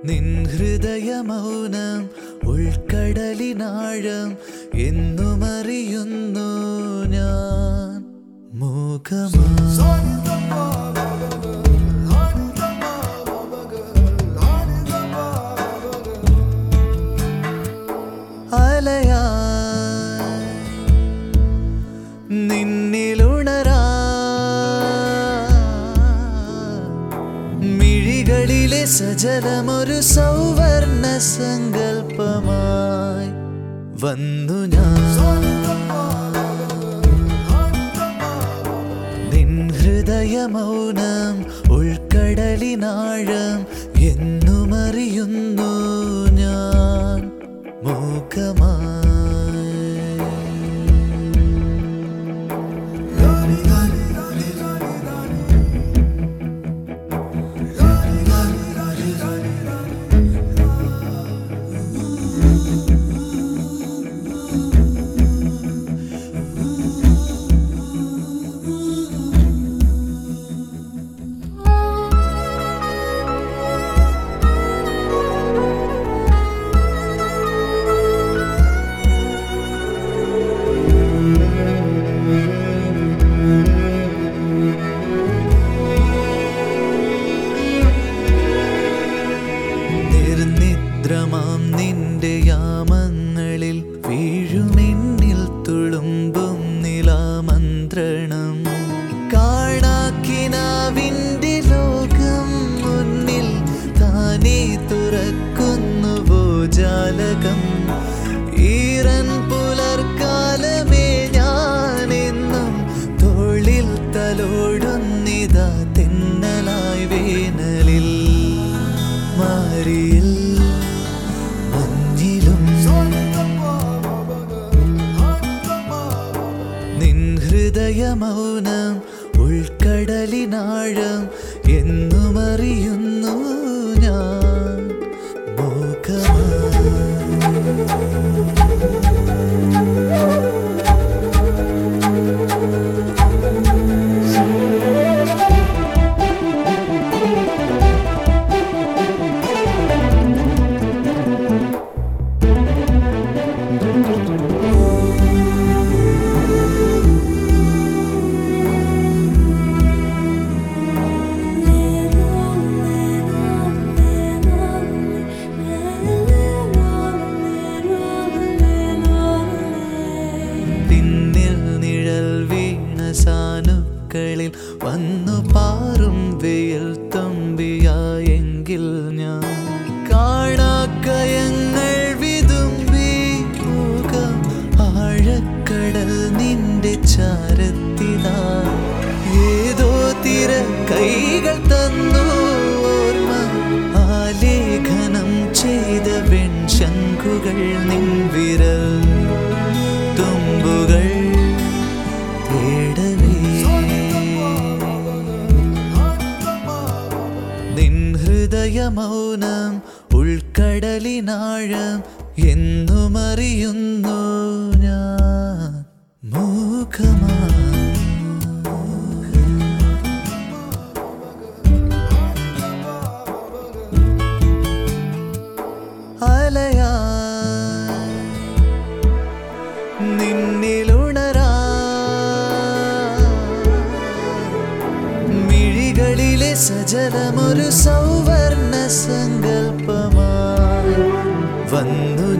നിൻ ഹൃദയമൗനം ഉൾക്കടലിനാഴം എന്നുമറിയുന്നു ഞാൻ മൂകമാ അലയായി നിന്നിലുണരാ മിഴികളിലെ സജലമൊരു സൗവർണ സങ്കല്പമായി വന്നു ഞാൻ നിൻ ഹൃദയമൗനം ഉൾക്കടലിനാഴം എന്നുമറിയുന്നു ഞാൻ മൂകമായി നിർനിദ്രമാം നിന്റെ യാമങ്ങളിൽ വീഴുമെന്നിൽ തുളുമ്പും നിലാമന്ത്രണം കാണാക്കിനാവിൻ്റെ ലോകം മുന്നിൽ താനേ തുറക്കുന്നുവോ ജാലകം ഈറൻ പുലർക്കാലമേ ഞാനെന്നും തോളിൽ തലോടുന്നിതാ തെന്നലായി വേനലിൽ മാറിയിൽ മഞ്ഞിലും നിൻ ഹൃദയമൗനം ഉൾക്കടലിനാഴം എന്നുമറിയുന്നു ഞാൻ മൂകമായി പിന്നിൽ നിഴൽ വീണ സാനുക്കളിൽ വന്നു പാറും വെയിൽ തമ്പിയായെങ്കിൽ ഞാൻ കാണാക്കയങ്ങൾ വിതുമ്പി മുഖം ആഴക്കടൽ നിന്റെ ചാരത്തിലാ ഏതോ തിര കൈകൾ തന്നു ഓർമ്മ ആലേഖനം ചെയ്ത വെൺശങ്കുകൾ നിൻ വിരൽ തുമ്പുകൾ തേടവേ നിൻ ഹൃദയമൗനം ഉൾക്കടലിനാഴം എന്നുമറിയുന്നു ഞാൻ മൂകമായി അലയായി നിന്നിലുണരാ മിഴികളിലെ സജലമൊരു സൗവർണ സങ്കല്പമായി വന്നു